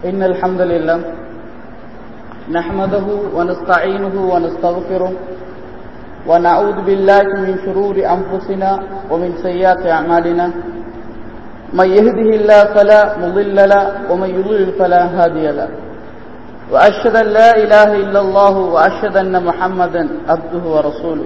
إن الحمد لله نحمده ونستعينه ونستغفره ونعوذ بالله من شرور أنفسنا ومن سيئات أعمالنا من يهده الله فلا مضل له ومن يضلل فلا هادي له وأشهد أن لا إله إلا الله وأشهد أن محمدا عبده ورسوله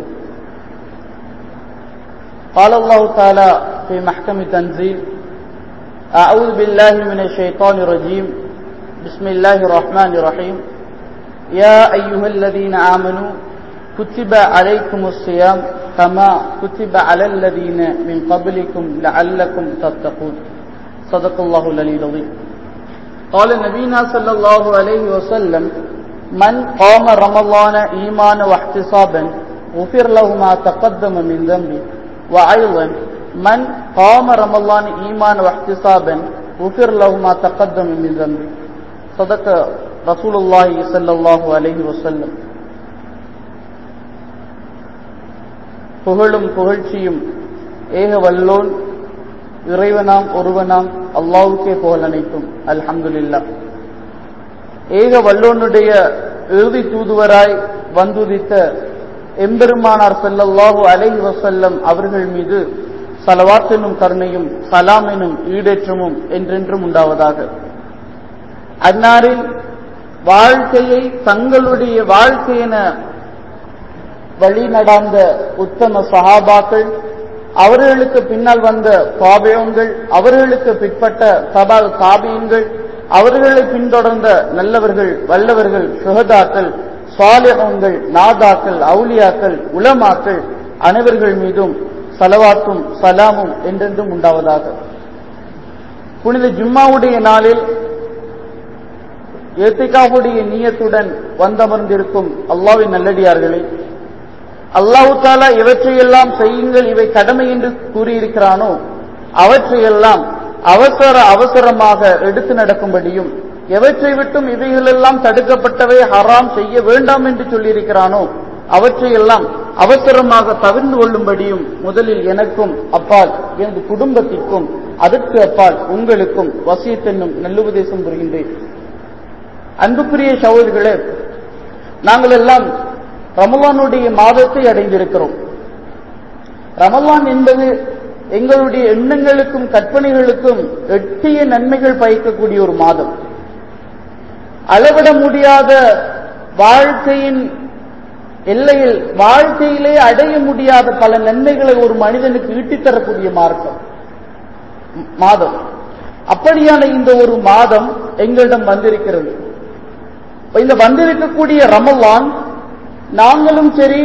قال الله تعالى في محكم تنزيل أعوذ بالله من الشيطان الرجيم بسم الله الرحمن الرحيم يا أيها الذين آمنوا كتب عليكم الصيام كما كتب على الذين من قبلكم لعلكم تتقون صدق الله العلي العظيم قال نبينا صلى الله عليه وسلم من قام رمضان إيمانا واحتسابا غفر له ما تقدم من ذنبه وأيضا من قام رمضان إيمانا واحتسابا غفر له ما تقدم من ذنبه صدق رسول الله صلى الله عليه وسلم புகழும் புகழ்ச்சியும் ஏக வல்லோன் இறைவனாம் ஒருவனாம் அல்லாவுக்கே புகழ் அனைத்தும் அல்ஹம்துலில்லா ஏக வல்லோனுடைய இறுதி தூதுவராய் வந்துதித்த எம்பெருமானார் செல்லல்லாஹு அலைஹி வசல்லம் அவர்கள் மீது சலவாத் எனும் கருணையும் சலாம் எனும் ஈடேற்றமும் என்றென்றும் உண்டாவதாக அந்நாரில் வாழ்க்கையை தங்களுடைய வாழ்க்கை என வழி நடாந்த உத்தம சஹாபாக்கள் அவர்களுக்கு பின்னால் வந்த காபியங்கள் அவர்களுக்கு பிற்பட்ட சபால் காபியங்கள் அவர்களை பின்தொடர்ந்த நல்லவர்கள் வல்லவர்கள் சுகதாக்கள் சாலிகங்கள் நாதாக்கள் அவுலியாக்கள் உலமாக்கள் அனைவர்கள் மீதும் சலவாத்தும் சலாமும் என்றென்றும் உண்டாவதாக புனித ஜும்மாவுடைய நாளில் ஏத்திகாவுடைய நீயத்துடன் வந்தமர்ந்திருக்கும் அல்லாவின் நல்லடியார்களே அல்லாஹு தாலா இவற்றையெல்லாம் செய்யுங்கள் இவை கடமை என்று கூறியிருக்கிறானோ அவற்றையெல்லாம் அவசர அவசரமாக எடுத்து நடக்கும்படியும் எவற்றை விட்டும் இவைகளெல்லாம் தடுக்கப்பட்டவை ஹராம் செய்ய வேண்டாம் என்று சொல்லியிருக்கிறானோ அவற்றையெல்லாம் அவசரமாக தவிர்ந்து கொள்ளும்படியும் முதலில் எனக்கும் அப்பால் எனது குடும்பத்திற்கும் அதற்கு அப்பால் உங்களுக்கும் வசியத்தென்னும் நல்லுபதேசம் புரிகின்றேன் அன்புக்குரிய சகோதரிகளே நாங்கள் எல்லாம் ரமலானுடைய மாதத்தை அடைந்திருக்கிறோம் ரமலான் என்பது எங்களுடைய எண்ணங்களுக்கும் கற்பனைகளுக்கும் எட்டிய நன்மைகள் பயக்கக்கூடிய ஒரு மாதம் அளவிட முடியாத வாழ்க்கையின் எல்லையில் வாழ்க்கையிலே அடைய முடியாத பல நன்மைகளை ஒரு மனிதனுக்கு ஈட்டித்தரக்கூடிய மார்க்கம் மாதம் அப்படியான இந்த ஒரு மாதம் எங்களிடம் வந்திருக்கிறது இந்த வந்திருக்கக்கூடிய ரமலான் நாங்களும் சரி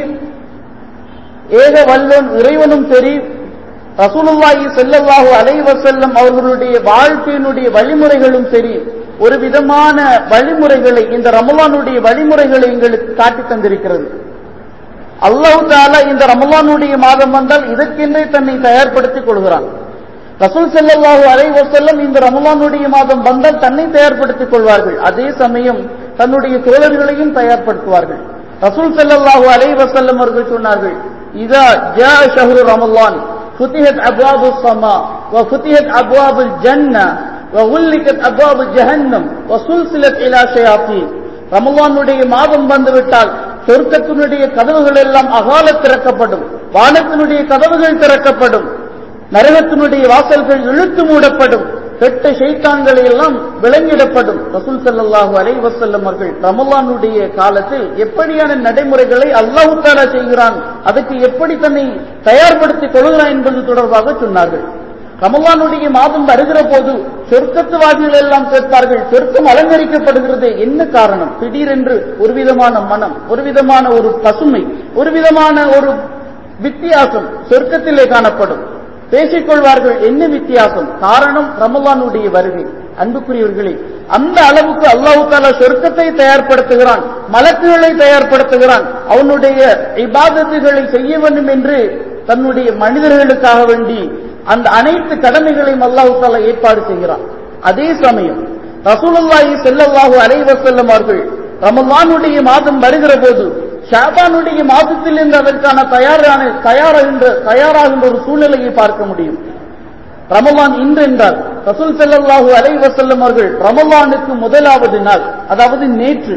ஏக வல்லோன் இறைவனும் சரி ரசூலுல்லாஹி செல்லல்லாஹு அலைவசல்லம் அவர்களுடைய வாழ்க்கையினுடைய வழிமுறைகளும் சரி ஒரு விதமான வழிமுறைகளை இந்த ரமலானுடைய வழிமுறைகளை எங்களுக்கு காட்டி தந்திருக்கிறது அல்லாஹு தாலா இந்த ரமலானுடைய மாதம் வந்தால் இதற்கென்றே தன்னை தயார்படுத்திக் கொள்கிறான் ரசூல் செல்லல்லாஹு அலைவசல்லம் இந்த ரமலானுடைய மாதம் வந்தால் தன்னை தயார்படுத்திக் கொள்வார்கள் அதே சமயம் தன்னுடைய தோழர்களையும் தயார்படுத்துவார்கள் ரசூல் செல்லல்லாஹு அலை வசல்லம் அவர்கள் சொன்னார்கள் இதா ஜா ஷஹரு ரமலான் فتحت أبواب السماء وفتحت أبواب الجنة وغلقت أبواب جهنم وسلسلت إلى شياطين ரமலானுடைய மாதம் வந்துவிட்டால் சொர்க்கத்தினுடைய கதவுகள் எல்லாம் அகால திறக்கப்படும் வானத்தினுடைய கதவுகள் திறக்கப்படும் நரகத்தினுடைய வாசல்கள் இழுத்து மூடப்படும் கெட்ட ஷைத்தான்களை எல்லாம் விளங்கிடப்படும் ரசூல் சல்லாஹூ அலை வசல்லம் அவர்கள் ரமலானுடைய காலத்தில் எப்படியான நடைமுறைகளை அல்லாஹு தாலா செய்கிறான் அதுக்கு எப்படி தன்னை தயார்படுத்திக் கொள்கிறான் என்பது தொடர்பாக சொன்னார்கள் ரமலானுடைய மாதம் வருகிற போது சொர்க்கத்துவாதிகள் எல்லாம் கேட்பார்கள் சொர்க்கம் அலங்கரிக்கப்படுகிறது என்ன காரணம் திடீரென்று ஒரு விதமான மனம் ஒரு விதமான ஒரு பசுமை ஒரு விதமான ஒரு வித்தியாசம் சொர்க்கத்திலே காணப்படும் பேசிக்கொள்வார்கள் என்ன வித்தியாசம் காரணம் ரமலானுடைய வருகை அன்புக்குரியவர்களே அந்த அளவுக்கு அல்லாஹு தாலா சொர்க்கத்தை தயார்படுத்துகிறான் மலக்குகளை தயார்படுத்துகிறான் அவனுடைய இபாதத்துகளை செய்ய வேண்டும் என்று தன்னுடைய மனிதர்களுக்காக வேண்டி அந்த அனைத்து கடமைகளையும் அல்லாஹு தாலா ஏற்பாடு செய்கிறான் அதே சமயம் ரசூலுல்லாஹி செல்லல்லாஹு அலைவசல்லம் அவர்கள் ரமலானுடைய மாதம் வருகிற போது ஷாபானுடைய மாதத்திலிருந்து அதற்கான தயாரான தயாராகின்ற தயாராகின்ற ஒரு சூழ்நிலையை பார்க்க முடியும் ரமலான் இன்று என்றால் ரசூல் ஸல்லல்லாஹு அலைஹி வஸல்லம் அவர்கள் ரமலானுக்கு முதலாவது நாள் அதாவது நேற்று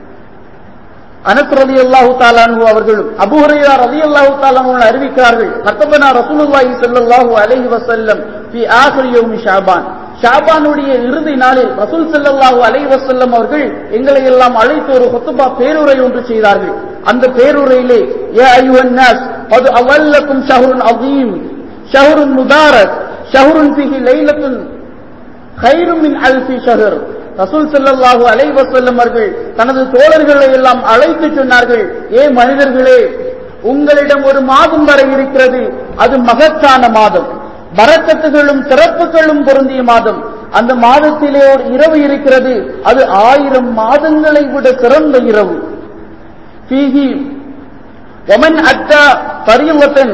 அனஸ் ரலியல்லாஹு தஆலா அன்ஹு அவர்களும் அபூ ஹுரைரா ரலியல்லாஹு தஆலா அன்ஹு அறிவிக்கிறார்கள் கத்தபனா ரசூலுல்லாஹி ஸல்லல்லாஹு அலைஹி வஸல்லம் ஃபி ஆகிர் யௌமி ஷாபான் ஷாபானுடைய இறுதி நாளில் ரசூல் ஸல்லல்லாஹு அலைஹி வஸல்லம் அவர்கள் எங்களை எல்லாம் அழைத்து ஒரு ஹுத்பா பேருரை ஒன்று செய்தார்கள் அந்த பேருரையிலே யா அய்யுஹன் நாஸ் கத் அவல்லக்கும் ஷஹ்ருன் அதீம் ஷஹ்ருன் முபாரக் ஷஹ்ருன் ஃபீஹி லைலத்துன் கைரும் மின் அல்ஃபி ஷஹர் ரசூல் ஸல்லல்லாஹு அலைஹி வஸல்லம் அவர்கள் தனது தோழர்களை எல்லாம் அழைத்து சொன்னார்கள் ஏ மனிதர்களே உங்களிடம் ஒரு மாதம் வரை இருக்கிறது அது மகத்தான மாதம் பரக்கத்துகளும் சிறப்புகளும் பொருந்திய மாதம் அந்த மாதத்திலே ஒரு இரவு இருக்கிறது அது ஆயிரம் மாதங்களை விட சிறந்த இரவு ஃபீஹி ஒமன் அத்தா பரிவத்தன்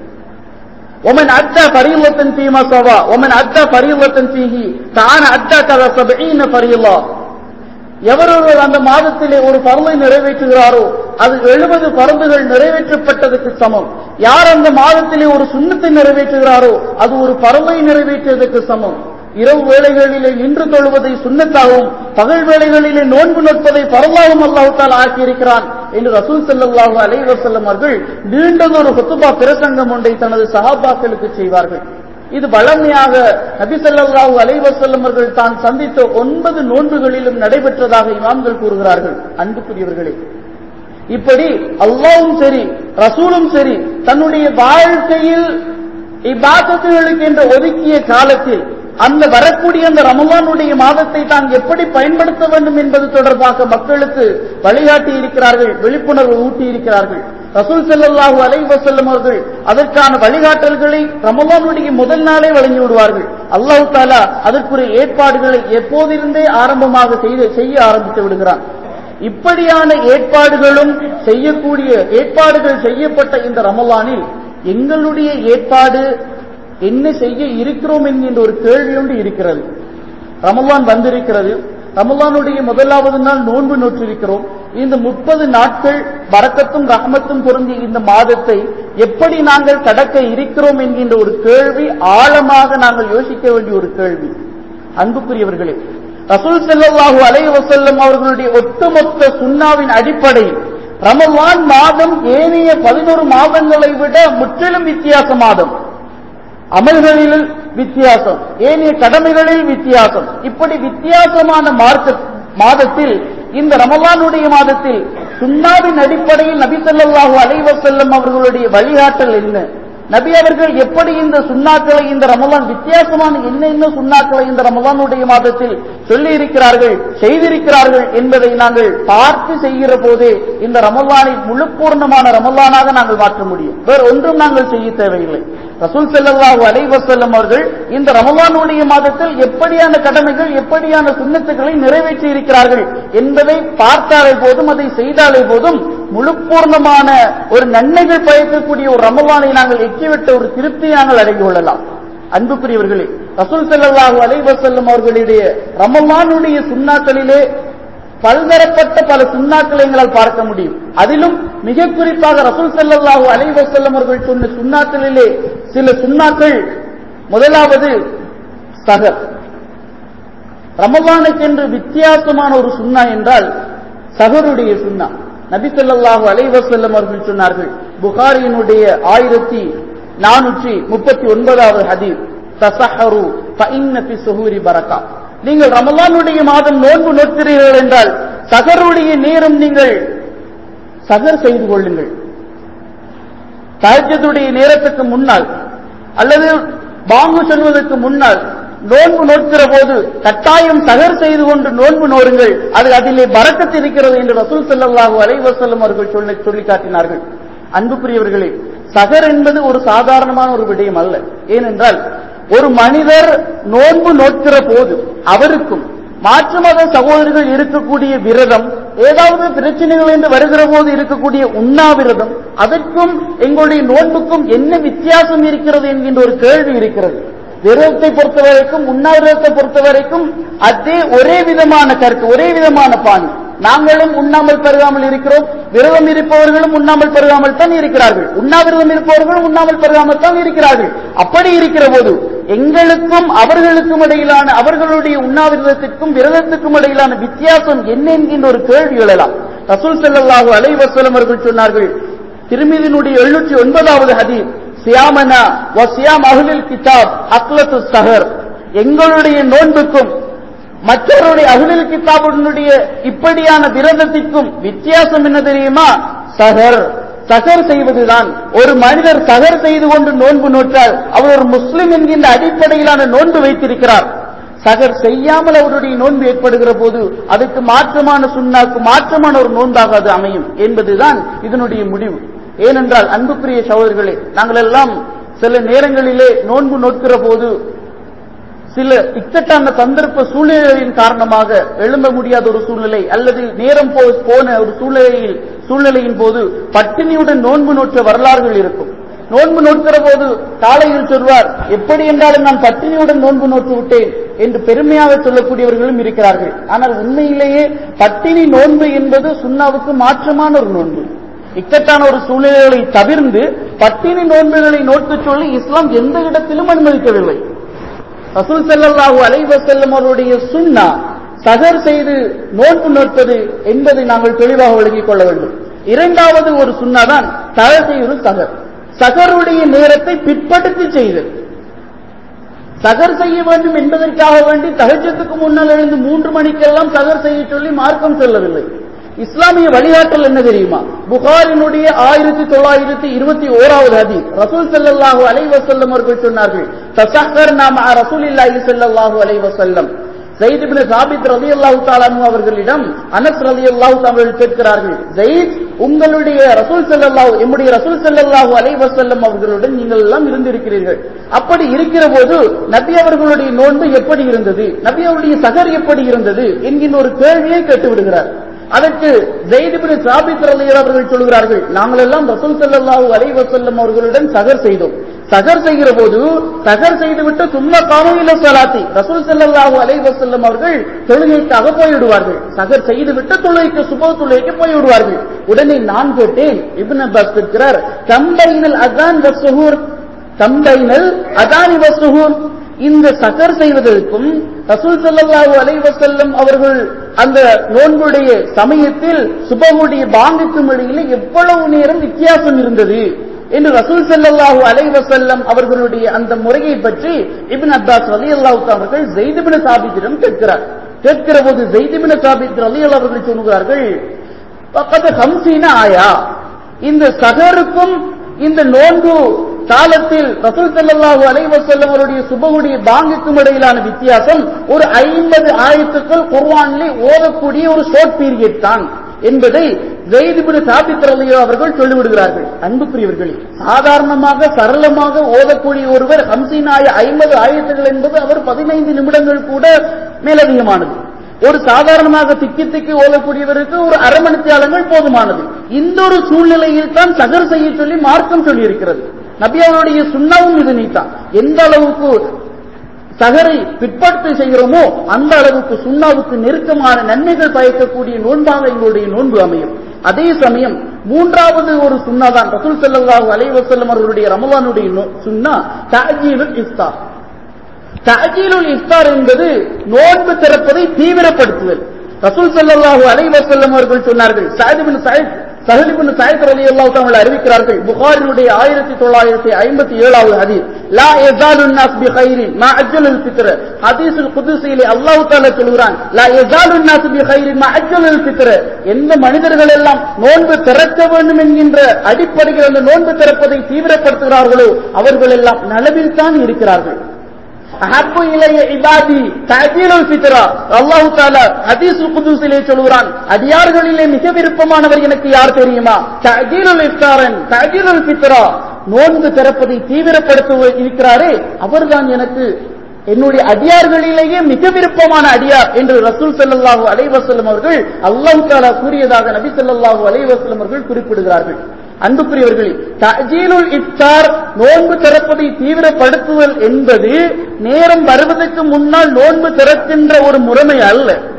ومن أدى فريضة فيما سوى ومن أدى فريضة فيه كان أدى كذا سبعين فريضة எவரொருவர் அந்த மாதத்திலே ஒரு பருவை நிறைவேற்றுகிறாரோ அது எழுபது பருந்துகள் நிறைவேற்றப்பட்டதுக்கு சமம் யார் அந்த மாதத்திலே ஒரு சுண்ணத்தை நிறைவேற்றுகிறாரோ அது ஒரு பருவை நிறைவேற்றியதற்கு சமம் இரவு வேளைகளிலே நின்று தொழுவதை சுண்ணத்தாகவும் பகல் வேளைகளிலே நோன்பு நோட்பதை பரவாகவும் அல்லாஹால் ஆக்கியிருக்கிறான் என்று ரசூல் செல்லல்லாஹு அலைஹி வஸல்லம் அவர்கள் நீண்டதொரு ஹுத்துபா பிரசங்கம் ஒன்றை தனது சஹாபாக்களுக்கு செய்வார்கள் இது வளமையாக நபி ஸல்லல்லாஹு அலைஹி வஸல்லம் அவர்கள் தான் சந்தித்த ஒன்பது நோன்புகளிலும் நடைபெற்றதாக இமாம்கள் கூறுகிறார்கள் அன்புக்குரியவர்களே இப்படி அல்லாவும் சரி ரசூலும் சரி தன்னுடைய வாழ்க்கையில் இப்பாதத்துகளுக்கு என்று ஒதுக்கிய காலத்தில் அந்த வரக்கூடிய அந்த ரமலானுடைய மாதத்தை தான் எப்படி பயன்படுத்த வேண்டும் என்பது தொடர்பாக மக்களுக்கு வழிகாட்டி இருக்கிறார்கள் விழிப்புணர்வு ஊட்டி இருக்கிறார்கள் ரசூல் ஸல்லல்லாஹு அலைஹி வஸல்லம் அவர்கள் அதற்கான வழிகாட்டல்களை ரமலானுடைய முதல் நாளே வழங்கி விடுவார்கள் அல்லாஹ் தாலா அதற்குரிய ஏற்பாடுகளை எப்போதிருந்தே ஆரம்பமாக செய்து செய்ய ஆரம்பித்து விடுகிறான் இப்படியான ஏற்பாடுகளும் செய்யக்கூடிய ஏற்பாடுகள் செய்யப்பட்ட இந்த ரமலானில் எங்களுடைய ஏற்பாடு என்ன செய்ய இருக்கிறோம் என்கின்ற ஒரு கேள்வி ஒன்று இருக்கிறது ரமலான் வந்திருக்கிறது ரமலானுடைய முதலாவது நாள் நோன்பு நோற்றிருக்கிறோம் இந்த முப்பது நாட்கள் வரக்கத்தும் ரஹமத்தும் பொருந்திய இந்த மாதத்தை எப்படி நாங்கள் கடக்க இருக்கிறோம் என்கின்ற ஒரு கேள்வி ஆழமாக நாங்கள் யோசிக்க வேண்டிய ஒரு கேள்வி அன்புக்குரியவர்களே ரசூல் ஸல்லல்லாஹு அலைஹி வஸல்லம் அவர்களுடைய ஒட்டுமொத்த சுன்னாவின் அடிப்படையில் ரமலான் மாதம் ஏனைய பதினோரு மாதங்களை விட முற்றிலும் வித்தியாச மாதம் அமல்களில் வித்தியாசம் ஏனைய கடமைகளில் வித்தியாசம் இப்படி வித்தியாசமான மார்க்க மாதத்தில் இந்த ரமலானுடைய மாதத்தில் சுண்ணாவின் அடிப்படையில் நபி ஸல்லல்லாஹு அலைஹி வஸல்லம் அவர்களுடைய வழிகாட்டல் என்ன நபி அவர்கள் எப்படி இந்த சுண்ணாக்களை இந்த ரமலான் வித்தியாசமான என்ன என்ன சுண்ணாக்களை இந்த ரமலானுடைய மாதத்தில் சொல்லி இருக்கிறார்கள் செய்திருக்கிறார்கள் என்பதை நாங்கள் பார்த்து செய்கிற போதே இந்த ரமலானை முழு பூர்ணமான ரமலானாக நாங்கள் மாற்ற முடியும் வேறு ஒன்றும் நாங்கள் செய்ய தேவையில்லை ரசூல் ஸல்லல்லாஹு அலைஹி வஸல்லம் அவர்கள் இந்த ரமலானுடைய மாதத்தில் எப்படியான கடமைகள் எப்படியான சுண்ணத்துக்களை நிறைவேற்றி இருக்கிறார்கள் என்பதை பார்த்தாலே போதும் அதை செய்தாலே போதும் முழு பூர்ணமான ஒரு நன்மைகள் பயக்கக்கூடிய ஒரு ரமலானை நாங்கள் எட்டிவிட்ட ஒரு திருப்தியை நாங்கள் அடங்கி கொள்ளலாம் அன்புக்குரியவர்களே ரசூல் ஸல்லல்லாஹு அலைஹி வஸல்லம் அவர்களுடைய ரமலானுடைய சுண்ணாக்களிலே பல்தரப்பட்ட பல சுண்ணாக்களை எங்களால் பார்க்க முடியும் அதிலும் மிக குறிப்பாக ரசூல் ஸல்லல்லாஹு அலைஹி வஸல்லம் அவர்கள் சொன்ன சுண்ணாக்களிலே சில சுண்ணாக்கள் முதலாவது சகர் ரமலானுக்கென்று வித்தியாசமான ஒரு சுண்ணா என்றால் சகருடைய சுண்ணா நபி ஸல்லல்லாஹு அலைஹி வஸல்லம் அவர்கள் சொன்னார்கள் புகாரியினுடைய ஆயிரத்தி நானூற்றி முப்பத்தி ஒன்பதாவது ஹதீஸ் தசஹரு ஃபஇன்ன ஃபி சுஹூரி பரக்கா நீங்கள் ரமலானுடைய மாதம் நோன்பு நோக்கிறீர்கள் என்றால் சகருடைய நேரம் நீங்கள் சகர் செய்து கொள்ளுங்கள் தஹஜ்ஜுடைய நேரத்துக்கு முன்னால் அல்லது பாங்கு சொல்வதற்கு முன்னால் நோன்பு நோக்கிற போது கட்டாயம் சகர் செய்து கொண்டு நோன்பு நோருங்கள் அது அதிலே பறக்கத்து இருக்கிறது என்று ரசூல் ஸல்லல்லாஹு அலைஹி வஸல்லம் அவர்கள் சொல்லி சொல்லி காட்டினார்கள் அன்புக்குரியவர்களே சகர் என்பது ஒரு சாதாரணமான ஒரு விடயம் அல்ல ஏனென்றால் ஒரு மனிதர் நோன்பு நோக்கிற போது அவருக்கும் மாற்று மத சகோதரர்கள் இருக்கக்கூடிய விரதம் ஏதாவது பிரச்சனைகள் என்று வருகிற போது இருக்கக்கூடிய உண்ணாவிரதம் அதற்கும் எங்களுடைய நோன்புக்கும் என்ன வித்தியாசம் இருக்கிறது என்கின்ற ஒரு கேள்வி இருக்கிறது விரதத்தை பொறுத்தவரைக்கும் உண்ணாவிரதத்தை பொறுத்தவரைக்கும் அதே ஒரே விதமான கருத்து ஒரே விதமான பாணி நாங்களும் உண்ணாமல் பருகாமல் இருக்கிறோம் விரதம் இருப்பவர்களும் உண்ணாமல் பருகாமல் தான் இருக்கிறார்கள் உண்ணாவிரதம் இருப்பவர்களும் உண்ணாமல் பருகாமல் தான் இருக்கிறார்கள் அப்படி இருக்கிற போது எங்களுக்கும் அவர்களுக்கும் இடையிலான அவர்களுடைய உண்ணாவிரதத்திற்கும் விரதத்துக்கும் இடையிலான வித்தியாசம் என்ன என்கின்ற ஒரு கேள்வி எழலாம் ரசூல் ஸல்லல்லாஹு அலைஹி வஸல்லம் அவர்கள் சொன்னார்கள் திருமிதினுடைய எழுநூற்றி ஒன்பதாவது ஹதீஸ் சியாமனா வ சியாம் அஹ்லில் கிதாப் அக்லத்து சஹர் எங்களுடைய நோன்புக்கும் மற்றவருடைய அகுலில் கிதாபுடைய இப்படியான விரதத்திற்கும் வித்தியாசம் என்ன தெரியுமா சகர் சகர் செய்வதுதான் ஒரு மனிதர் சகர் செய்து கொண்டு நோன்பு நோற்றால் அவர் ஒரு முஸ்லிம் என்கின்ற அடிப்படையிலான நோன்பு வைத்திருக்கிறார் சகர் செய்யாமல் அவருடைய நோன்பு ஏற்படுகிற போது அதுக்கு மாற்றமான சுண்ணாக்கு மாற்றமான ஒரு நோன்பாக அது அமையும் என்பதுதான் இதனுடைய முடிவு ஏனென்றால் அன்புக்குரிய சகோதரர்களே நாங்கள் எல்லாம் சில நேரங்களிலே நோன்பு நோக்கிற போது சில இக்கட்டான சந்தர்ப்ப சூழ்நிலையின் காரணமாக எழும்ப முடியாத ஒரு சூழ்நிலை அல்லது நேரம் போ- போன ஒரு சூழ்நிலையில் சூழ்நிலையின் போது பட்டினியுடன் நோன்பு நோற்ற வரலாறுகள் இருக்கும் நோன்பு நோக்கிற போது காலையில் சொல்வார் எப்படி என்றாலும் நான் பட்டினியுடன் நோன்பு நோற்று விட்டேன் என்று பெருமையாக சொல்லக்கூடியவர்களும் இருக்கிறார்கள் ஆனால் உண்மையிலேயே பட்டினி நோன்பு என்பது சுண்ணாவுக்கு மாற்றமான ஒரு நோன்பு இக்கட்டான ஒரு சூழ்நிலைகளை தவிர்ந்து பட்டினி நோன்புகளை நோட்டுச் சொல்லி இஸ்லாம் எந்த இடத்திலும் அனுமதிக்கவில்லை ரசூல் ஸல்லல்லாஹு அலைஹி வஸல்லம் அவருடைய சுன்னா சகர் செய்து நோன்பு நோட்பது என்பதை நாங்கள் தெளிவாக விளங்கிக் கொள்ள வேண்டும் இரண்டாவது ஒரு சுன்னா தான் சகர் செய்வது சகர் சகருடைய நேரத்தை பிற்படுத்தி செய்தல் சகர் செய்ய வேண்டும் என்பதற்காக வேண்டி தகஜத்துக்கு முன்னால் எழுந்து மூன்று மணிக்கெல்லாம் சகர் செய்ய சொல்லி மார்க்கம் சொல்லவில்லை இஸ்லாமிய வழிகாட்டல் என்ன தெரியுமா புகாரினுடைய ஆயிரத்தி தொள்ளாயிரத்தி இருபத்தி ஓராவது ஹதீஸ் ரசூல் ஸல்லல்லாஹு அலைஹி வஸல்லம் அவர்கள் சொன்னார்கள் தசஹர்னா மஅ ரசூலில்லாஹி ஸல்லல்லாஹு அலைஹி வஸல்லம் ஜெயித் இப்னு சாபித் ரலியல்லாஹு தஆலா அன்ஹு அவர்களிடம் அனஸ் ரலியல்லாஹு தஆலா அவர்கள் கேட்கிறார்கள் ஜெயித் உங்களுடைய ரசூல் ஸல்லல்லாஹு எம்முடைய ரசூல் ஸல்லல்லாஹு அலைஹி வஸல்லம் அவர்களுடன் நீங்கள் எல்லாம் இருந்திருக்கிறீர்கள் அப்படி இருக்கிற போது நபி அவர்களுடைய நோன்பு எப்படி இருந்தது நபி அவருடைய சகர் எப்படி இருந்தது என்கின்ற ஒரு கேள்வியை கேட்டு விடுகிறார் அதற்கு ஜெயிதிபின் சாபித் ரலியல்லாஹு அவர்கள் சொல்கிறார்கள் நாங்கள் எல்லாம் ரசூல் ஸல்லல்லாஹு அலைஹி வஸல்லம் அவர்களுடன் சகர் செய்தோம் சகர் செய்கிற போது சகர் செய்துவிட்டு சும்மா காமையில சலாத்தி ரசூல் ஸல்லல்லாஹு அலைஹி வஸல்லம் அவர்கள் தொழுகைக்காக போய்விடுவார்கள் சகர் செய்துவிட்டு தொழுகைக்கு சுப தொழுகைக்கு போய்விடுவார்கள் உடனே நான் கேட்டேன் இப்னு அப்பாஸ் கேட்கிறார் கம்பைனல் அதான் வசுஹூர் கம்பைனல் அதானி வசுஹூர் இந்த சகர் செய்வதற்கும் ரசூல் ஸல்லல்லாஹு அலைஹி வஸல்லம் அவர்கள் அந்த நோன்புடைய சமயத்தில் சுபமுடைய பாங்குக்கும் இடையில எவ்வளவு நேரம் வித்தியாசம் இருந்தது என்று ரசூல் ஸல்லல்லாஹு அலைஹி வஸல்லம் அவர்களுடைய அந்த முறையை பற்றி இப்னு அப்பாஸ் ரலியல்லாஹு தஆலா அவர்கள் ஸெய்த் இப்னு சாபித்திடம் கேட்கிறார் கேட்கிற போது ஸெய்த் இப்னு சாபித் ரலியல்லாஹு அவர்கள் சொல்கிறார்கள் பக்கத்து ஹம்சீன ஆயா இந்த சகருக்கும் இந்த நோன்பு காலத்தில் ரசூல் ஸல்லல்லாஹு அலைஹி வஸல்லம் அவருடைய சுபகுடைய பாங்குக்கும் இடையிலான வித்தியாசம் ஒரு ஐம்பது ஆயத்துக்கள் குர்ஆனிலே ஓதக்கூடிய ஒரு ஷார்ட் பீரியட் தான் என்பதை ஜெயித் இப்னு சாபித் ரலியல்லாஹு அவர்கள் சொல்லிவிடுகிறார்கள் அன்புக்குரியவர்களே சாதாரணமாக சரளமாக ஓதக்கூடிய ஒருவர் ஹம்சீனாய ஐம்பது ஆயத்துகள் என்பது அவர் பதினைந்து நிமிடங்கள் கூட மேலதிகமானது ஒரு சாதாரணமாக திக்கி திக்கி ஓதக்கூடியவருக்கு ஒரு அரை மணித்தியாலங்கள் போதுமானது இந்த ஒரு சூழ்நிலையில் தான் சகர் செய்ய சொல்லி மார்க்கம் சொல்லி இருக்கிறது நபி அவருடைய சுண்ணாவும் இது நீத்தான் எந்த அளவுக்கு சகரை பிற்படுத்தி செய்கிறோமோ அந்த அளவுக்கு சுண்ணாவுக்கு நெருக்கமான நன்மைகள் பயக்கக்கூடிய நோன்பாக எங்களுடைய நோன்பு அமையும் அதே சமயம் மூன்றாவது ஒரு சுண்ணா தான் ரசூல் ஸல்லல்லாஹு அலைஹி வஸல்லம் அவர்களுடைய ரமலானுடைய நோ- சுன்னா தஅஜீலுல் இஃப்தார் தஅஜீலுல் இஃப்தார் என்பது நோன்பு திறப்பதை தீவிரப்படுத்துதல் ரசூல் ஸல்லல்லாஹு அலைஹி வஸல்லம் அவர்கள் சொன்னார்கள் Saad ibn Saeed Sahl ibn Saeed ரலியல்லாஹு தஆலா அறிவிக்கிறார்கள் புகாரினுடைய 1957வது ஹதீஸ் லா யஸாலு الناس بخير ما اجل الفطر ஹதீஸுல் குதுஸிலே அல்லாஹ் தஆலா சொல்கிறான் லா யஸாலு الناس بخير ما اجل الفطر எந்த மனிதர்கள் எல்லாம் நோன்பு திறக்க வேண்டும் என்கின்ற அடிப்படையில் அந்த நோன்பு திறப்பதை தீவிரப்படுத்துகிறார்களோ அவர்கள் எல்லாம் நலவில் தான் இருக்கிறார்கள் அஹப்பு இலைய இபாதி தஜீலுல் ஃபித்ரா அல்லாஹ் தஆலா ஹதீஸுல் குதுஸிலே சொல்கிறான் அடியார்களிலே மிக விருப்பமானவர் எனக்கு யார் தெரியுமா தஜீலுல் இஃப்தாரன் தஜீலுல் ஃபித்ரா நோன்பு திறப்பதை தீவிரப்படுத்த இருக்கிறாரே அவர்தான் எனக்கு என்னுடைய அடியார்களிலேயே மிக விருப்பமான அடியார் என்று ரசூல் ஸல்லல்லாஹு அலைஹி வஸல்லம் அவர்கள் அல்லாஹ் தஆலா கூறியதாக நபி ஸல்லல்லாஹு அலைஹி வஸல்லம் அவர்கள் குறிப்பிடுகிறார்கள் அன்புக்குரியவர்களே தஜீலுல் இஃப்தார் நோன்பு திறப்பதை தீவிரப்படுத்துதல் என்பது நேரம் வருவதற்கு முன்னால் நோன்பு திறக்கின்ற ஒரு முறைமை அல்ல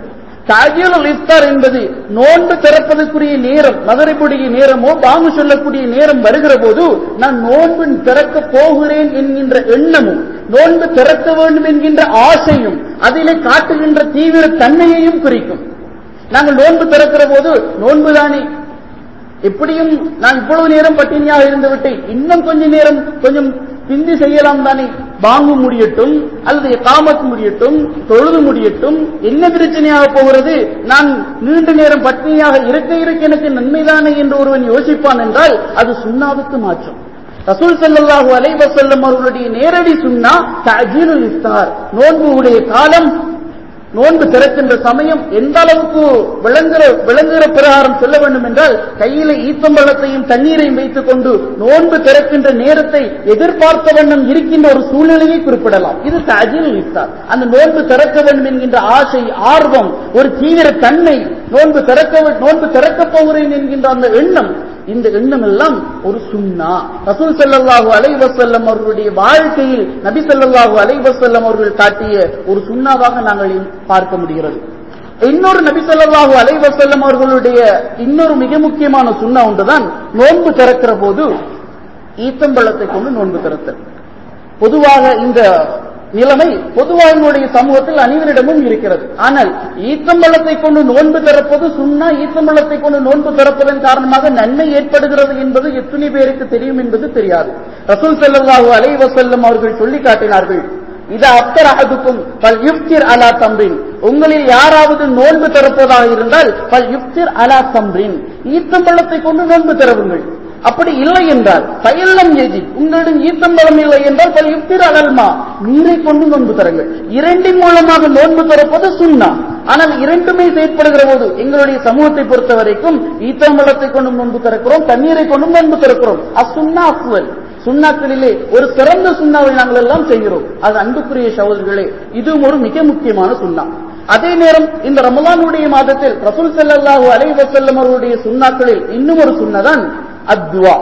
தாஜியல் இஃப்தார் என்பது நோன்பு திறப்பதற்குரிய நேரம் மதுரைப்புடைய நேரமோ பாங்கு சொல்லக்கூடிய நேரம் வருகிற போது நான் நோன்பு திறக்க போகிறேன் என்கின்ற எண்ணமும் நோன்பு திறக்க வேண்டும் என்கின்ற ஆசையும் அதிலே காட்டுகின்ற தீவிர தன்மையையும் குறிக்கும் நாங்கள் நோன்பு திறக்கிற போது நோன்புதானே எப்படியும் நான் இவ்வளவு நேரம் பட்டினியாக இருந்து விட்டேன் இன்னும் கொஞ்ச நேரம் கொஞ்சம் பிந்தி செய்யலாம் தானே வாங்கு முடியட்டும் அல்லது காமத் முடியட்டும் தொழுது முடியட்டும் என்ன பிரச்சனையாக போகிறது நான் நீண்ட நேரம் பட்டினியாக இருக்க இருக்க எனக்கு நன்மைதானே என்று ஒருவன் யோசிப்பான் என்றால் அது சுண்ணாவுக்கு மாற்றம் ரசூல் ஸல்லல்லாஹு அலைஹி வஸல்லம் அவர்களுடைய நேரடி சுன்னா தஅஜீலுல் இஃப்தார் நோன்பு உடைய காலம் நோன்பு திறக்கின்ற சமயம் எந்த அளவுக்கு விளங்குற விளங்குகிற பிரகாரம் சொல்ல வேண்டும் என்றால் கையில ஈத்தம்பழத்தையும் தண்ணீரையும் வைத்துக் கொண்டு நோன்பு திறக்கின்ற நேரத்தை எதிர்பார்த்த வண்ணம் இருக்கின்ற ஒரு சூழ்நிலையை குறிப்பிடலாம் இது தஜில் இஃப்தார் அந்த நோன்பு திறக்க வேண்டும் என்கின்ற ஆசை ஆர்வம் ஒரு தீவிர தன்மை நோன்பு திறக்க நோன்பு திறக்கப் போகிறேன் என்கின்ற அந்த எண்ணம் இந்த எண்ணம் எல்லாம் ஒரு சுண்ணா ரசூல் ஸல்லல்லாஹு அலைஹி வஸல்லம் அவர்களுடைய வாழ்க்கையில் நபி ஸல்லல்லாஹு அலைஹி வஸல்லம் அவர்கள் காட்டிய ஒரு சுண்ணாவாக நாங்கள் பார்க்க முடிகிறது இன்னொரு நபி ஸல்லல்லாஹு அலைஹி வஸல்லம் அவர்களுடைய இன்னொரு மிக முக்கியமான சுண்ணா ஒன்றுதான் நோன்பு திறக்கிற போது ஈத்தம்பழத்தை கொண்டு நோன்பு திறத்தல் பொதுவாக இந்த நிலைமை பொதுவாக எங்களுடைய சமூகத்தில் அனைவரிடமும் இருக்கிறது ஆனால் ஈத்தம்பழத்தை கொண்டு நோன்பு திறப்பது சுண்ணா ஈத்தம்பழத்தை கொண்டு நோன்பு திறப்பதன் காரணமாக நன்மை ஏற்படுகிறது என்பது எத்தனை பேருக்கு தெரியும் என்பது தெரியாது ரசூல் ஸல்லல்லாஹு அலைஹி வஸல்லம் அவர்கள் சொல்லி காட்டினார்கள் இது அப்தர் அஹதுக்கும் பல் யுப்திர் அலா தம்பின் உங்களில் யாராவது நோன்பு திறப்பதாக இருந்தால் பல் யுப்திர் அலா தம்பின் ஈத்தம்பழத்தை கொண்டு நோன்பு திறவுங்கள் அப்படி இல்லை என்றால் பயல்லம் எஜி உங்களிடம் ஈத்தம்பழம் இல்லை என்றால் பல் யுப்திர் அலல்மா நீரை கொண்டு நோன்பு தருங்கள் இரண்டின் மூலமாக நோன்பு திறப்பது சுண்ணா ஆனால் இரண்டுமே செயற்படுகிற போது எங்களுடைய சமூகத்தை பொறுத்த வரைக்கும் ஈத்தம்பழத்தை கொண்டும் நோன்பு திறக்கிறோம் தண்ணீரை கொண்டும் நோன்பு திறக்கிறோம் அசுண்ணா அசுவல் சுண்ணாக்களிலே ஒரு சிறந்த சுண்ணாவை நாங்கள் எல்லாம் செய்கிறோம் அது அன்புக்குரிய சகோதரர்களே இதுவும் ஒரு மிக முக்கியமான சுண்ணா அதே நேரம் இந்த ரமலானுடைய மாதத்தில் ரசூல் ஸல்லல்லாஹு அலைஹி வஸல்லம் அவருடைய சுண்ணாக்களில் இன்னும் ஒரு சுண்ணதான் அத்வா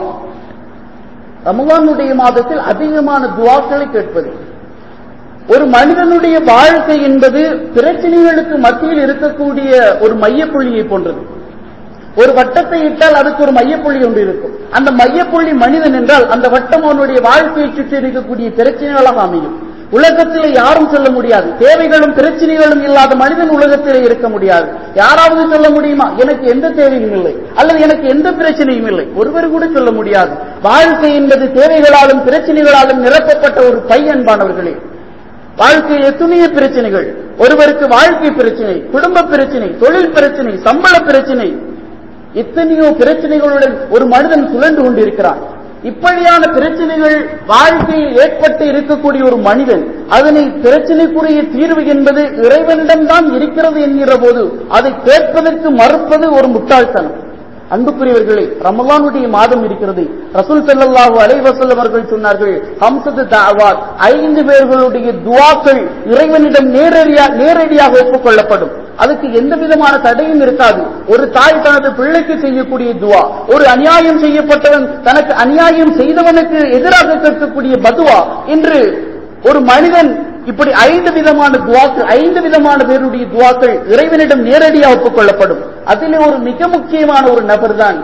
ரமலானுடைய மாதத்தில் அதிகமான துவாக்களை கேட்பது ஒரு மனிதனுடைய வாழ்க்கை என்பது பிரச்சனைகளுக்கு மத்தியில் இருக்கக்கூடிய ஒரு மையப்புள்ளியை போன்றது ஒரு வட்டத்தை இட்டால் அதுக்கு ஒரு மையப்புள்ளி ஒன்று இருக்கும் அந்த மையப்புள்ளி மனிதன் என்றால் அந்த வட்டம் அவனுடைய வாழ்க்கையை சுற்றி இருக்கக்கூடிய பிரச்சனைகளாக அமையும் உலகத்திலே யாரும் சொல்ல முடியாது தேவைகளும் பிரச்சனைகளும் இல்லாத மனிதன் உலகத்திலே இருக்க முடியாது யாராவது சொல்ல முடியுமா எனக்கு எந்த தேவையும் இல்லை அல்லது எனக்கு எந்த பிரச்சனையும் இல்லை ஒருவர் கூட சொல்ல முடியாது வாழ்க்கை என்பது தேவைகளாலும் பிரச்சனைகளாலும் நிரப்பப்பட்ட ஒரு பை அன்பானவர்களே வாழ்க்கையில் எத்தனையோ பிரச்சனைகள் ஒருவருக்கு வாழ்க்கை பிரச்சனை குடும்ப பிரச்சனை தொழில் பிரச்சனை சம்பள பிரச்சனை எத்தனையோ பிரச்சனைகளுடன் ஒரு மனிதன் சுழன்று கொண்டிருக்கிறான் இப்படியான பிரச்சனைகள் வாழ்க்கையில் ஏற்பட்டு இருக்கக்கூடிய ஒரு மனிதன் அதனை பிரச்சனைக்குரிய தீர்வு என்பது இறைவனிடம்தான் இருக்கிறது என்கிற போது அதை கேட்பதற்கு மறுப்பது ஒரு முட்டாள்தனம் அன்புக்குரியவர்களே ரமலானுடைய மாதம் இருக்கிறது ரசூல் ஸல்லல்லாஹு அலைஹி வஸல்லம் அவர்கள் சொன்னார்கள் ஹம்சத்து தஅவாத் ஐந்து பேர்களுடைய துஆக்கள் இறைவனிடம் நேரடியா நேரடியாக ஒப்புக்கொள்ளப்படும் அதுக்கு எந்த விதமான தடையும் இருக்காது ஒரு தாய் தனது பிள்ளைக்கு செய்யக்கூடிய துவா ஒரு அநியாயம் செய்யப்பட்டவன் தனக்கு அநியாயம் செய்தவனுக்கு எதிராக கேட்கக்கூடிய பதுவா என்று ஒரு மனிதன் இப்படி ஐந்து விதமான துவாக்கள் ஐந்து விதமான பேருடைய துவாக்கள் இறைவனிடம் நேரடியாக ஒப்புக்கொள்ளப்படும் அதிலே ஒரு மிக முக்கியமான ஒரு நபர் தான்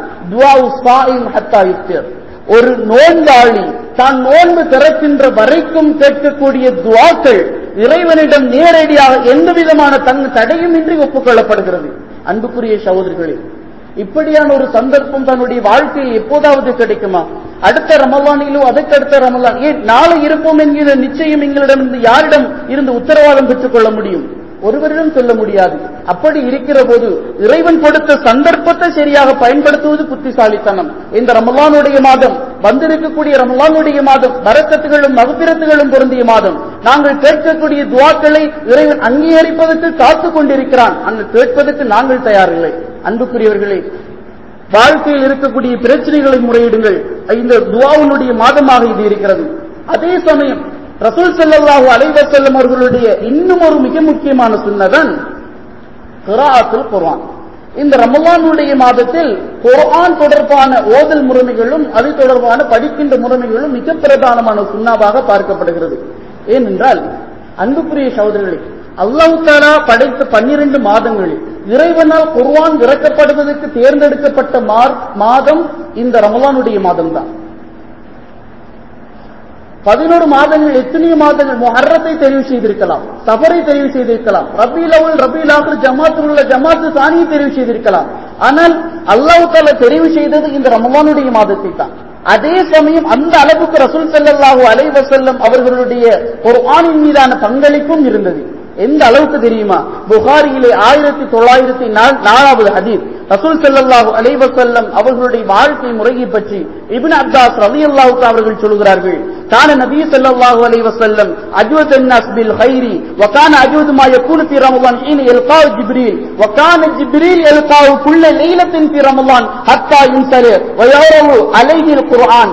ஒரு நோன்பாளி தான் நோன்பு திறக்கின்ற வரைக்கும் கேட்கக்கூடிய துவாக்கள் இறைவனிடம் நேரடியாக எந்த விதமான தன் தடையுமின்றி ஒப்புக்கொள்ளப்படுகிறது அன்புக்குரிய சகோதரிகளே இப்படியான ஒரு சந்தர்ப்பம் தன்னுடைய வாழ்க்கையில் எப்போதாவது கிடைக்குமா அடுத்த ரமலானிலோ அதற்கு அடுத்த ரமலான் ஏன் நாளை இருப்போம் என்கிற நிச்சயம் எங்களிடம் இருந்து யாரிடம் இருந்து உத்தரவாதம் பெற்றுக் கொள்ள முடியும் ஒருவரிடம் சொல்ல முடியாது அப்படி இருக்கிற போது இறைவன் கொடுத்த சந்தர்ப்பத்தை சரியாக பயன்படுத்துவது புத்திசாலித்தனம் இந்த ரமலானுடைய மாதம் வந்திருக்கக்கூடிய ரமலானுடைய மாதம் வரக்கத்துகளும் மகப்பிரத்துகளும் பொருந்திய மாதம் நாங்கள் கேட்கக்கூடிய துவாக்களை இறைவன் அங்கீகரிப்பதற்கு காத்துக் கொண்டிருக்கிறான் அந்த கேட்பதற்கு நாங்கள் தயாரில்லை அன்புக்குரியவர்களே வாழ்க்கையில் இருக்கக்கூடிய பிரச்சனைகளை முறையிடுங்கள் இந்த துவாவுனுடைய மாதமாக இது இருக்கிறது அதே சமயம் ரசூல் ஸல்லல்லாஹு அலைஹி வஸல்லம் அவர்களுடைய இன்னும் ஒரு மிக முக்கியமான சுன்னதான் கிராஅத்துல் குர்ஆன் இந்த ரமலானுடைய மாதத்தில் குர்ஆன் தொடர்பான ஓதல் முறைமைகளும் அது தொடர்பான படிக்கின்ற முறைமைகளும் மிக பிரதானமான சுண்ணாவாக பார்க்கப்படுகிறது ஏனென்றால் அன்புக்குரிய சகோதரர்களே அல்லாஹ் தாலா படைத்த பன்னிரண்டு மாதங்களில் இறைவனால் குர்ஆன் இறக்கப்படுவதற்கு தேர்ந்தெடுக்கப்பட்ட மாதம் இந்த ரமலானுடைய மாதம் தான் பதினோரு மாதங்கள் எத்தனையோ மாதங்கள் முஹர்ரத்தை தெரிவு செய்திருக்கலாம் சபரை தெரிவு செய்திருக்கலாம் ரபீல் அவள் ரபீல் ஆகல் ஜமாத்தில் உள்ள ஜமாத்து சாணியை தெரிவு செய்திருக்கலாம் ஆனால் அல்லாஹ் தாலா தெரிவு செய்தது இந்த ரமலானுடைய மாதத்தை தான் அதே சமயம் அந்த அளவுக்கு ரசூல் செல்லல்லாஹு அலைவசல்லம் அவர்களுடைய ஒரு ஆணின் மீதான பங்களிப்பும் இருந்தது எந்த அளவுக்கு தெரியுமா புகாரியிலே ஆயிரத்தி தொள்ளாயிரத்தி நாலாவது ஹதீஸ் ரசூல் செல்லல்லாஹு அலைவசல்லம் அவர்களுடைய வாழ்க்கை முறையை பற்றி இபின் அப்தாஸ் ரவி அல்லாஹு அவர்கள் சொல்கிறார்கள் கான நபி ஸல்லல்லாஹு அலைஹி வஸல்லம் அஜ்வத் الناس بالخير وكان اجود ما يكون في رمضان حين يلقاه جبريل وكان جبريل يلقاه كل ليله في رمضان حتى ينزل ويقرأ عليه القرآن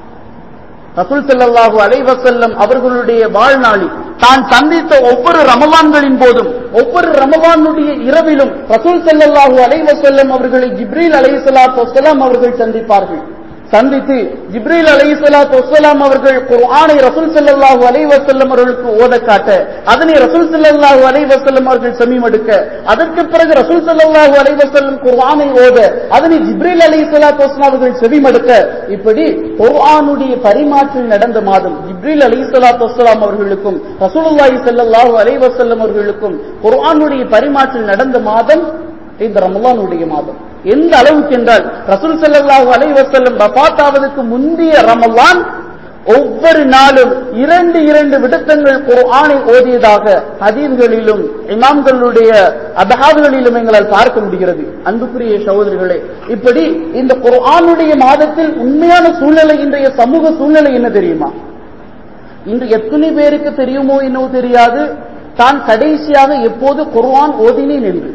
ரசூல் செல்லல்லாஹு அலைவசல்லம் அவர்களுடைய வாழ்நாளில் தான் சந்தித்த ஒவ்வொரு ரமலான்களின் போதும் ஒவ்வொரு ரமலானுடைய இரவிலும் ரசூல் செல்லல்லாஹு அலைவசல்லம் அவர்களை ஜிப்ரீல் அலைஹிஸ்ஸலாத்து வஸ்ஸலாம் அவர்கள் சந்திப்பார்கள் சந்தித்து ஜிப்ரீல் அலைஹிஸ்ஸலாத்து வஸ்ஸலாம் அவர்கள் குர்ஆனை ரசூல் ஸல்லல்லாஹு அலைஹி வஸல்லம் அவர்களுக்கு ஓத காட்ட அதனை ரசூல் ஸல்லல்லாஹு அலைஹி வஸல்லம் அவர்கள் செமிமடுக்க அதற்கு பிறகு ரசூல் ஸல்லல்லாஹு அலைஹி வஸல்லம் குர்ஆனை ஓத அதனை ஜிப்ரீல் அலைஹிஸ்ஸலாத்து வஸ்ஸலாம் அவர்கள் செவிமடுக்க இப்படி குர்ஆனுடைய பரிமாற்றில் நடந்த மாதம் ஜிப்ரீல் அலைஹிஸ்ஸலாத்து வஸ்ஸலாம் அவர்களுக்கும் ரசூலுல்லாஹி ஸல்லல்லாஹு அலைஹி வஸல்லம் அவர்களுக்கும் குர்ஆனுடைய பரிமாற்றில் நடந்த மாதம் இந்த ரமலானுடைய மாதம் எந்த அளவுக்கு என்றால் ரசூல் ஸல்லல்லாஹு அலைஹி வஸல்லம் வஃபாத்தாவதற்கு முந்தைய ரமலான் ஒவ்வொரு நாளும் இரண்டு இரண்டு விடுத்தங்கள் குர்ஆனை ஓதியதாக ஹதீஸ்களிலும் இமாம்களுடைய அபஹாதுகளிலும் எங்களால் பார்க்க முடிகிறது அன்புக்குரிய சகோதரிகளே இப்படி இந்த குர்ஆனுடைய மாதத்தில் உண்மையான சூழ்நிலை இன்றைய சமூக சூழ்நிலை என்ன தெரியுமா இன்று எத்தனை பேருக்கு தெரியுமோ என்னவோ தெரியாது தான் கடைசியாக எப்போது குர்ஆன் ஓதினேன் என்று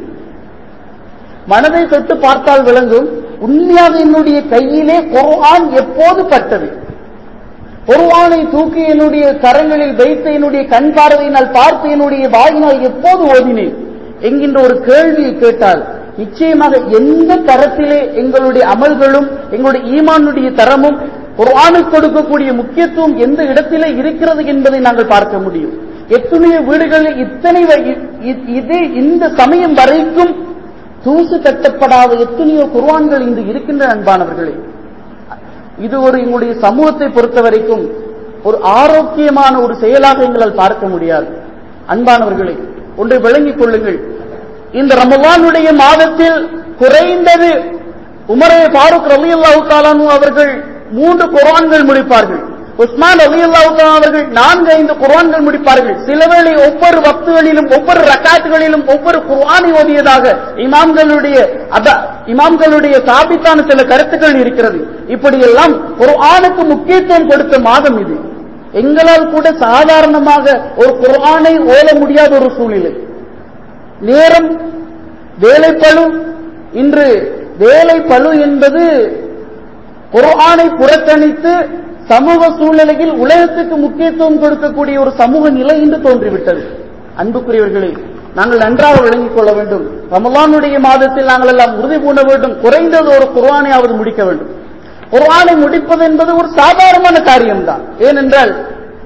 மனதை தொட்டு பார்த்தால் விளங்கும் உண்மையாக என்னுடைய கையிலே குர்ஆன் எப்போது பட்டது குர்ஆனை தூக்கி என்னுடைய கரங்களில் வைத்து என்னுடைய கண் பார்வையினால் பார்த்து என்னுடைய வாயினால் எப்போது ஓதினேன் என்கின்ற ஒரு கேள்வியை கேட்டால் நிச்சயமாக எந்த தரத்திலே எங்களுடைய அமல்களும் எங்களுடைய ஈமானுடைய தரமும் குர்ஆனுக்கு கொடுக்கக்கூடிய முக்கியத்துவம் எந்த இடத்திலே இருக்கிறது என்பதை நாங்கள் பார்க்க முடியும் எத்தனையோ வீடுகளில் இத்தனை இது இந்த சமயம் வரைக்கும் தூசு தட்டப்படாத எத்தனையோ குர்வான்கள் இன்று இருக்கின்ற அன்பானவர்களே இது ஒரு எங்களுடைய சமூகத்தை பொறுத்த வரைக்கும் ஒரு ஆரோக்கியமான ஒரு செயலாக எங்களால் பார்க்க முடியாது அன்பானவர்களே ஒன்றை விளங்கிக் கொள்ளுங்கள் இந்த ரமலானுடைய மாதத்தில் குறைந்தது உமரே பாருக் ரலி அல்லாஹு அவர்கள் மூன்று குரான்கள் முடிப்பார்கள் உஸ்மான் அலி அல்லாஹு அவர்கள் நான்கு ஐந்து குர்ஆன்கள் முடிப்பார்கள் சிலவேளை ஒவ்வொரு வக்துகளிலும் ஒவ்வொரு ரக்காத்துகளிலும் ஒவ்வொரு குர்ஆனை ஓதியதாக இமாம்களுடைய அத இமாம்களுடைய சாபித்தான சில கருத்துக்கள் இருக்கிறது இப்படியெல்லாம் குர்ஆனுக்கு முக்கியத்துவம் கொடுத்த மாதம் இது எங்களால் கூட சாதாரணமாக ஒரு குர்ஆனை ஓத முடியாத ஒரு சூழ்நிலை நேரம் வேலைப்பழு இன்று வேலைப்பழு என்பது குர்ஆனை புறக்கணித்து சமூக சூழ்நிலையில் உலகத்துக்கு முக்கியத்துவம் கொடுக்கக்கூடிய ஒரு சமூக நிலை இன்று தோன்றிவிட்டது அன்புக்குரியவர்களே நாங்கள் நன்றாக விளங்கிக் கொள்ள வேண்டும் ரமலானுடைய மாதத்தில் நாங்கள் எல்லாம் உறுதி பூண வேண்டும் குறைந்தது ஒரு குர்ஆனையாவது முடிக்க வேண்டும் குர்ஆனை முடிப்பது என்பது ஒரு சாதாரணமான காரியம்தான் ஏனென்றால்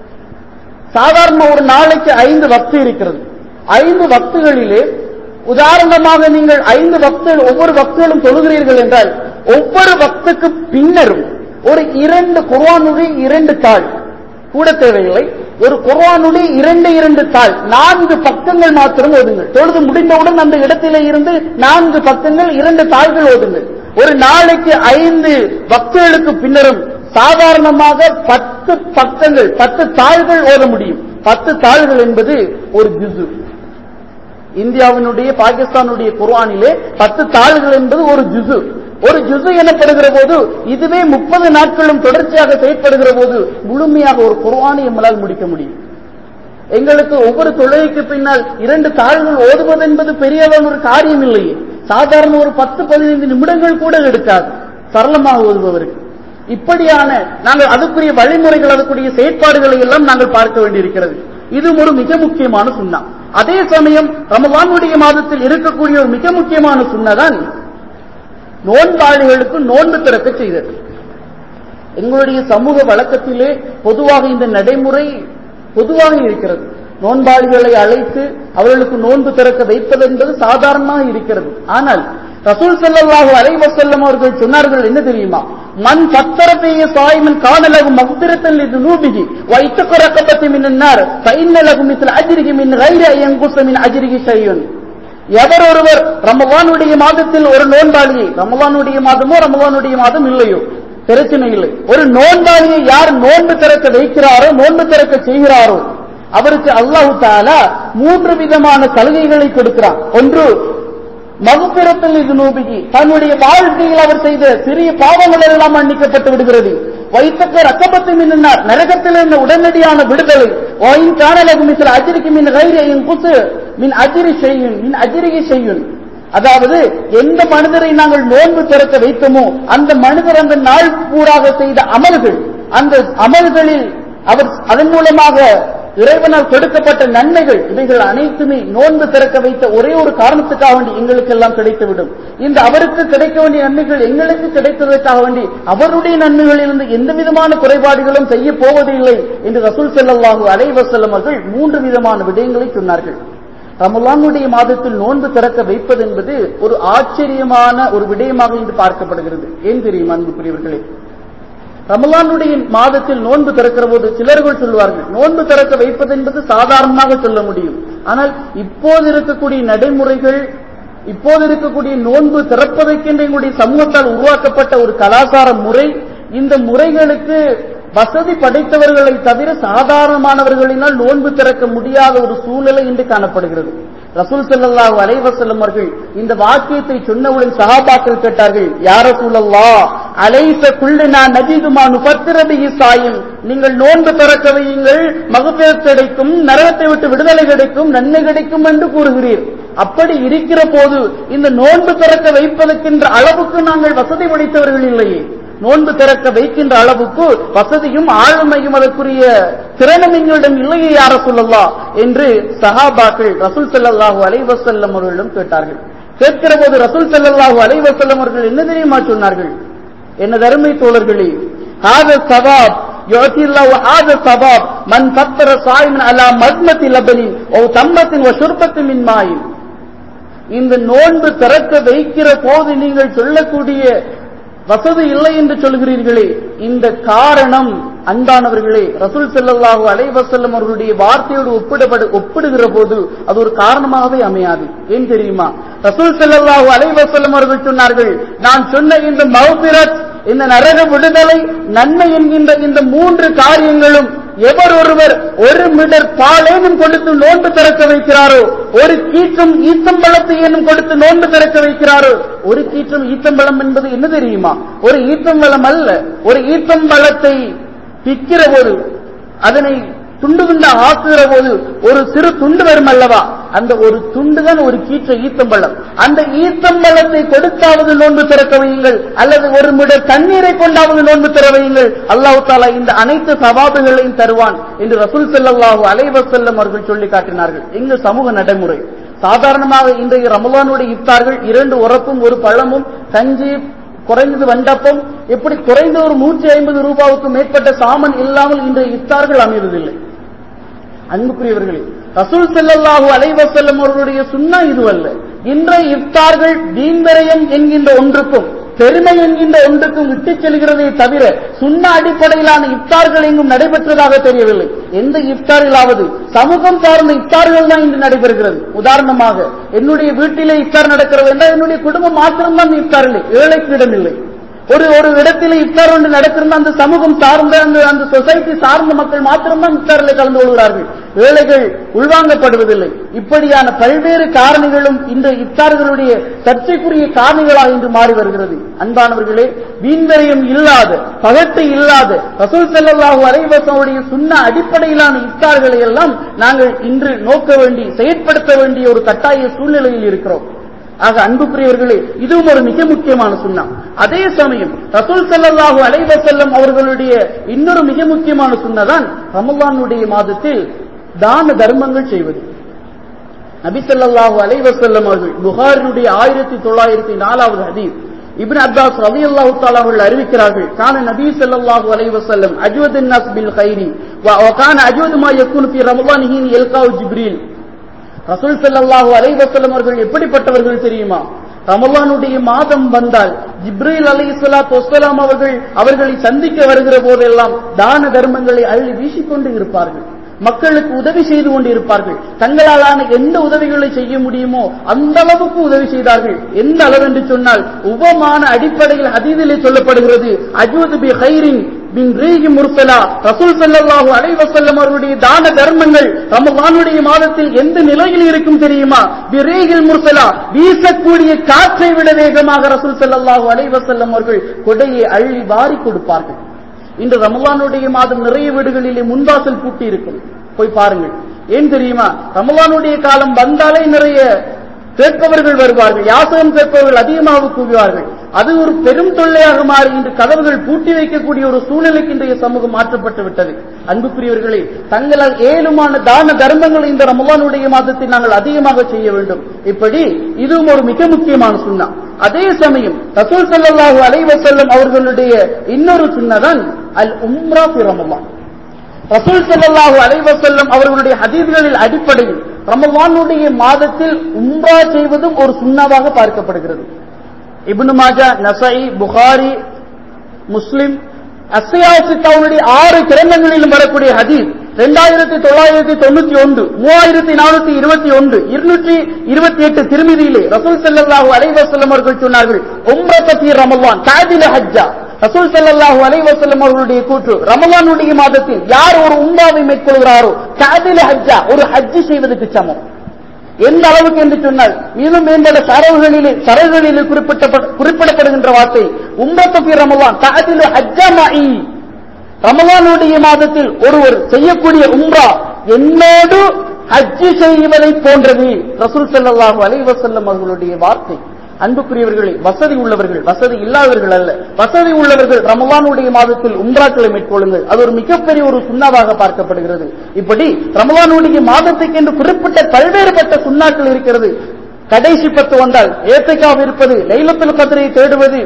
சாதாரண ஒரு நாளைக்கு ஐந்து வக்து இருக்கிறது ஐந்து வக்துகளிலே உதாரணமாக நீங்கள் ஐந்து பக்தர்கள் ஒவ்வொரு பக்தர்களும் தொழுகிறீர்கள் என்றால் ஒவ்வொரு பக்துக்கு பின்னரும் ஒரு இரண்டு குர்வானுடைய இரண்டு தாள் கூட தேவையில்லை ஒரு குர்வானுடைய இரண்டு இரண்டு தாள் நான்கு பக்கங்கள் மாத்திரம் ஓதுங்கள் தொழுது முடிந்தவுடன் அந்த இடத்திலே இருந்து நான்கு பக்கங்கள் இரண்டு தாள்கள் ஓதுங்கள் ஒரு நாளைக்கு ஐந்து பக்தர்களுக்கு பின்னரும் சாதாரணமாக பத்து பக்கங்கள் பத்து தாள்கள் ஓத முடியும் பத்து தாள்கள் என்பது ஒரு ஜிசு இந்தியாவினுடைய பாகிஸ்தானுடைய குர்ஆனிலே பத்து தாள்கள் என்பது ஒரு ஜுசு ஒரு ஜுசு எனப்படுகிற போது இதுவே முப்பது நாட்களும் தொடர்ச்சியாக செயற்படுகிற போது முழுமையாக ஒரு குர்ஆனை நம்மளால் முடிக்க முடியும் எங்களுக்கு ஒவ்வொரு தொழுகைக்கு பின்னால் இரண்டு தாள்கள் ஓதுவது என்பது பெரிய ஒரு காரியம் இல்லையே சாதாரண ஒரு பத்து பதினைந்து நிமிடங்கள் கூட எடுக்காது சரளமாக ஓதுபவருக்கு இப்படியான நாங்கள் அதுக்குரிய வழிமுறைகள் அதுக்குரிய செயற்பாடுகளை எல்லாம் நாங்கள் பார்க்க வேண்டியிருக்கிறது இது ஒரு மிக முக்கியமான சுண்ணா அதே சமயம் ரமலானுடைய மாதத்தில் இருக்கக்கூடிய ஒரு மிக முக்கியமான சுண்ணதான் நோன்பாளிகளுக்கு நோன்பு திறக்க செய்தது எங்களுடைய சமூக வழக்கத்திலே பொதுவாக இந்த நடைமுறை பொதுவாக இருக்கிறது நோன்பாளிகளை அழைத்து அவர்களுக்கு நோன்பு திறக்க வைப்பது என்பது சாதாரணமாக இருக்கிறது ஆனால் ரசூல் ஸல்லல்லாஹு அலைஹி வஸல்லம் அவர்கள் சொன்னார்கள் என்ன தெரியுமா மன் ஃபத்தரபிய சாயிமன் கானலகு மஃபிரத்தன் லிதுனூபிஹி வ இத்தக ரகபத்தி மினன் நார் ஃபஇன்ன லகு மிஸ்ல அஜ்ரிஹி மின் கைரி அயன்குஸ மின் அஜ்ரிஹி ஷையுன் எவர் ஒருவர் ரமலானுடைய மாதத்தில் ஒரு நோன்பாளியை ரமலானுடைய மாதமோ ரமலானுடைய மாதம் இல்லையோ பிரச்சனை இல்லை ஒரு நோன்பாளியை யார் நோன்பு திறக்க வைக்கிறாரோ நோன்பு திறக்க செய்கிறாரோ அவருக்கு அல்லாஹு தாலா மூன்று விதமான சலுகைகளை கொடுக்கிறான் ஒன்று மகுபிரத்தில் இது நோபிகி தன்னுடைய வாழ்க்கையில் அவர் செய்த சிறிய பாவங்கள் எல்லாம் மன்னிக்கப்பட்டு விடுகிறது வைத்தக்க ரக்கபத்து மின்னார் நரகத்தில் இருந்த உடனடியான விடுதலை ஓயின் காணலகு மிசில் அஜிரிக்கு மின் கைரியின் குசு மின் அஜிரி செய்யும் மின் அஜிரிகை செய்யும் அதாவது எந்த மனிதரை நாங்கள் நோன்பு திறக்க வைத்தோமோ அந்த மனிதர் அந்த நாள் பூராக செய்த அமல்கள் அந்த அமல்களில் அவர் அதன் மூலமாக இறைவனால் கொடுக்கப்பட்ட நன்மைகள் இவைகள் அனைத்துமே நோன்பு திறக்க வைத்த ஒரே ஒரு காரணத்துக்காக வேண்டி எங்களுக்கு எல்லாம் கிடைத்துவிடும் இந்த அவருக்கு கிடைக்க வேண்டிய நன்மைகள் எங்களுக்கு கிடைத்ததற்காக வேண்டி அவருடைய நன்மைகளிலிருந்து எந்த விதமான குறைபாடுகளும் செய்ய போவதில்லை என்று ரசூல் செல்லல்லாஹு அலைவசல்லம் அவர்கள் மூன்று விதமான விடயங்களை சொன்னார்கள் ரமலானுடைய மாதத்தில் நோன்பு திறக்க வைப்பது என்பது ஒரு ஆச்சரியமான ஒரு விடயமாக இன்று பார்க்கப்படுகிறது ஏன் தெரியும் அன்புக்குரியவர்களே ரமலானுடைய மாதத்தில் நோன்பு திறக்கிற போது சிலர்கள் சொல்வார்கள் நோன்பு திறக்க வைப்பது என்பது சாதாரணமாக சொல்ல முடியும் ஆனால் இப்போது இருக்கக்கூடிய நடைமுறைகள் இப்போது இருக்கக்கூடிய நோன்பு திறப்பதற்கென்று எங்களுடைய சமூகத்தால் உருவாக்கப்பட்ட ஒரு கலாச்சார முறை இந்த முறைகளுக்கு வசதி படைத்தவர்களை தவிர சாதாரணமானவர்களினால் நோன்பு திறக்க முடியாத ஒரு சூழ்நிலை இன்று காணப்படுகிறது ரசூல் ஸல்லல்லாஹு அலைஹி வஸல்லம் அவர்கள் இந்த வாக்கியத்தை சொன்னவுடன் சஹாபாக்கள் கேட்டார்கள் யார ரசூலல்லா அலைஸ குல்லுனா நஜிதுமா நுஃபத்திரபிஹி சாயிம் நீங்கள் நோன்பு திறக்க வையுங்கள் மகபிரத் கிடைக்கும் நரகத்தை விட்டு விடுதலை கிடைக்கும் நன்மை கிடைக்கும் என்று கூறுகிறீர் அப்படி இருக்கிற போது இந்த நோன்பு திறக்க வைப்பதற்கின்ற அளவுக்கு நாங்கள் வசதி படைத்தவர்கள் இல்லையே நோன்பு திறக்க வைக்கின்ற அளவுக்கு வசதியும் ஆளுமையும் அதற்குரிய திறனும் எங்களிடம் இல்லையே யார சொல்லலாம் என்று சஹாபாக்கள் ரசூல் ஸல்லல்லாஹு அலைஹி வஸல்லம் அவர்களிடம் கேட்டார்கள் கேட்கிற போது ரசூல் ஸல்லல்லாஹு அலைஹி வஸல்லம் அவர்கள் என்ன தெரியுமா சொன்னார்கள் என்ன அருமை தோழர்களே هذا الثواب يعطي الله هذا الثواب من فطر صائما على مدمة لبن او تمة وشربة من ماء இந்த நோன்பு திறக்க வைக்கிற போது நீங்கள் சொல்லக்கூடிய வசதி இல்லை என்று சொல்கிறீர்களே இந்த காரணம் அன்பானவர்களே ரசூல் ஸல்லல்லாஹு அலைஹி வஸல்லம் அவர்களுடைய வார்த்தையோடு ஒப்பிடப்படு ஒப்பிடுகிற போது அது ஒரு காரணமாகவே அமையாது ஏன் தெரியுமா ரசூல் ஸல்லல்லாஹு அலைஹி வஸல்லம் அவர்கள் சொன்னார்கள் நான் சொன்ன இந்த மௌபிரத் இந்த நரக விடுதலை நன்மை என்கின்ற இந்த மூன்று காரியங்களும் எவர் ஒருவர் ஒரு மிடர் பாலேனும் கொடுத்து நோன்பு திறக்க வைக்கிறாரோ ஒரு கீற்றும் ஈத்தம்பழத்தை ஏனும் கொடுத்து நோன்பு திறக்க வைக்கிறாரோ ஒரு கீற்றும் ஈத்தம்பழம் என்பது என்ன தெரியுமா ஒரு ஈத்தம்பழம் அல்ல ஒரு ஈத்தம்பழத்தை பிக்கிற போது அதனை துண்டு துண்டா ஆக்குகிற போது ஒரு சிறு துண்டு வரும் அல்லவா அந்த ஒரு துண்டு தான் ஒரு கீற்ற ஈத்தம்பழம் அந்த ஈத்தம்பழத்தை கொடுத்தாவது நோன்பு திறக்க வையுங்கள் அல்லது ஒரு மிடர் தண்ணீரை கொண்டாவது நோன்பு திற வையுங்கள் அல்லாஹு தாலா இந்த அனைத்து சவாபுகளையும் தருவான் என்று ரசூல் ஸல்லல்லாஹு அலைஹி வஸல்லம் அவர்கள் சொல்லி காட்டினார்கள் எங்கள் சமூக நடைமுறை சாதாரணமாக இன்றைய ரமலானுடைய இஃப்தார்கள் இரண்டு உரப்பும் ஒரு பழமும் கஞ்சி குறைந்தது வண்டப்பம் எப்படி குறைந்த ஒரு நூற்றி ஐம்பது ரூபாவுக்கு மேற்பட்ட சாமன் இல்லாமல் இன்றைய இஃப்தார்கள் அமைவதில்லை அன்புக்குரியவர்களே ரசூல் ஸல்லல்லாஹு அலைஹி வஸல்லம் அவர்களுடைய சுன்னா இதுவல்ல இன்றைய இஃப்தார்கள் தீன்வரையம் என்கின்ற ஒன்றுக்கும் பெருமை என்கின்ற ஒன்றுக்கும் விட்டுச் செல்கிறதே தவிர சுண்ண அடிப்படையிலான இஃப்தார்கள் எங்கும் நடைபெற்றதாக தெரியவில்லை எந்த இஃப்தாரிலாவது சமூகம் சார்ந்த இஃப்தார்கள் தான் இன்று நடைபெறுகிறது உதாரணமாக என்னுடைய வீட்டிலே இஃப்தார் நடக்கிறது என்றால் என்னுடைய குடும்பம் மாத்திரம்தான் இஃப்தார் இல்லை ஏழைக்கு இடமில்லை ஒரு ஒரு இடத்துல இஃப்தார் ஒன்று நடக்கிறது அந்த சமூகம் சார்ந்த அந்த அந்த சொசைட்டி சார்ந்த மக்கள் மாத்திரம்தான் இஃப்தாரில் கலந்து கொள்கிறார்கள் ஏழைகள் உள்வாங்கப்படுவதில்லை இப்படியான பல்வேறு காரணிகளும் இந்த இஃப்தார்களுடைய சர்ச்சைக்குரிய காரணிகளாக இன்று மாறி வருகிறது அன்பானவர்களே வீண்வரையும் இல்லாத பகட்டு இல்லாத ரசூல் ஸல்லல்லாஹு அலைஹி வஸல்லுடைய சுன்ன அடிப்படையிலான இஃப்தார்களை எல்லாம் நாங்கள் இன்று நோக்க வேண்டி செயற்படுத்த வேண்டிய ஒரு கட்டாய சூழ்நிலையில் இருக்கிறோம் ஆக அன்புக்குரியவர்களே இதுவும் ஒரு மிக முக்கியமான சுண்ணா அதே சமயம் ரசூல் ஸல்லல்லாஹு அலைஹி வஸல்லம் அவர்களுடைய இன்னொரு மிக முக்கியமான சுண்ணதான் ரமலானுடைய மாதத்தில் தான தர்மங்கள் செய்வது நபி ஸல்லல்லாஹு அலைஹி வஸல்லம் அவர்கள் புகாரினுடைய ஆயிரத்தி தொள்ளாயிரத்தி நாலாவது ஹதீஸ் இப்னு அப்பாஸ் ரலியல்லாஹு தஆலா அவர்கள் அறிவிக்கிறார்கள் கான நபி ஸல்லல்லாஹு அலைஹி வஸல்லம் அஜ்வதுன் நாஸ் பில் கைரி وكان اجود ما يكون في رمضان حين يلقاه جبريل ரசூல் ஸல்லல்லாஹு அலைஹி வஸல்லம் அவர்கள் எப்படிப்பட்டவர்கள் தெரியுமா ரமலானுடைய மாதம் வந்தால் ஜிப்ரீல் அலைஹிஸ்ஸலாத்து வஸ்ஸலாம் அவர்கள் அவர்களை சந்திக்க வருகிற போதெல்லாம் தான தர்மங்களை அள்ளி வீசிக்கொண்டு இருப்பார்கள் மக்களுக்கு உதவி செய்து கொண்டு இருப்பார்கள் தங்களாலான எந்த உதவிகளை செய்ய முடியுமோ அந்த அளவுக்கு உதவி செய்தார்கள் எந்த அளவு என்று சொன்னால் உபமான அடிப்படையில் ஹதீதிலே சொல்லப்படுகிறது அஜூது பி ஹைரின் பின் ரீகி முர்சலா ரசூல் ஸல்லல்லாஹு அலைஹி வஸல்லம் அவர்களுடைய தான தர்மங்கள் ரமலானுடைய மாதத்தில் எந்த நிலையில் இருக்கும் தெரியுமா பி ரீகில் முர்சலா வீசக்கூடிய காற்றை விட வேகமாக ரசூல் ஸல்லல்லாஹு அலைஹி வஸல்லம் அவர்கள் கொடையை அள்ளி வாரி கொடுப்பார்கள் இன்று ரமலானுடைய மாதம் நிறைய வீடுகளிலே முன்வாசல் பூட்டி இருக்கும் போய் பாருங்கள் ஏன் தெரியுமா ரமலானுடைய காலம் வந்தாலே நிறைய கேட்பவர்கள் வருவார்கள் யாசகம் கேட்பவர்கள் அதிகமாக கூறுவார்கள் அது ஒரு பெரும் தொல்லையாக மாறி இன்று கதவுகள் பூட்டி வைக்கக்கூடிய ஒரு சூழ்நிலைக்கு இன்றைய சமூகம் மாற்றப்பட்டு விட்டது அன்புக்குரியவர்களே தங்களால் ஏழுமான தான தர்மங்களை இந்த ரமலானுடைய மாதத்தில் நாங்கள் அதிகமாக செய்ய வேண்டும் இப்படி இதுவும் ஒரு மிக முக்கியமான சுண்ணா அதே சமயம் ரசூல் ஸல்லல்லாஹு அலைஹி வஸல்லம் அவர்களுடைய இன்னொரு சுன்னதான் அல் உம்ரா ஃபி ரமலான் ரசூல் ஸல்லல்லாஹு அலைஹி வஸல்லம் அவர்களுடைய ஹதீஸ்களில் அடிப்படையில் ரமலானுடைய மாதத்தில் உம்ரா செய்வதும் ஒரு சுண்ணாவாக பார்க்கப்படுகிறது இப்னு மாஜா நசை புகாரி முஸ்லிம் அசையாசித்தாவுடைய ஆறு கிரந்தங்களிலும் வரக்கூடிய ஹதீஸ் இரண்டாயிரத்தி தொள்ளாயிரத்தி தொண்ணூத்தி ஒன்று மூவாயிரத்தி நானூத்தி இருபத்தி ஒன்று இருநூற்றி இருபத்தி எட்டு திருமதியிலே ரசூல் செல்லல்லாஹு அலைவசல்லம் அவர்கள் சொன்னார்கள் உம்ரத்தி ரமலான் காதில ஹஜ்ஜா ரசூல் செல்லல்லாஹு அலைவசல்லம் அவர்களுடைய கூற்று ரமலானுடைய மாதத்தில் யார் ஒரு உம்ராவை மேற்கொள்கிறாரோ காதில ஹஜ்ஜா ஒரு ஹஜ்ஜி செய்வதற்கு சமம் எந்த அளவுக்கு என்று சொன்னால் மிகவும் மேம்பட்ட சரவுகளிலே சரவுகளிலே குறிப்பிட்ட குறிப்பிடப்படுகின்ற வார்த்தை உம்பத்து ரமலான் தாதிலு ஹஜ்ஜமாயி ரமலானுடைய மாதத்தில் ஒருவர் செய்யக்கூடிய உம்ரா என்னோடு ஹஜ்ஜி செய்வதை போன்றது ரசூல் ஸல்லல்லாஹு அலைஹி வஸல்லம் அவர்களுடைய வார்த்தை அன்புக்குரியவர்களே வசதி உள்ளவர்கள் வசதி இல்லாதவர்கள் அல்ல வசதி உள்ளவர்கள் ரமலானுடைய மாதத்தில் உம்ராக்களை மேற்கொள்ளுங்கள் அது ஒரு மிகப்பெரிய ஒரு சுண்ணாவாக பார்க்கப்படுகிறது இப்படி ரமலானுடைய மாதத்துக்கு என்று குறிப்பிட்ட பல்வேறுபட்ட சுண்ணாக்கள் இருக்கிறது கடைசி பத்து வந்தால் ஏத்தைக்காக இருப்பது லைலத்துல் கதிரை தேடுவது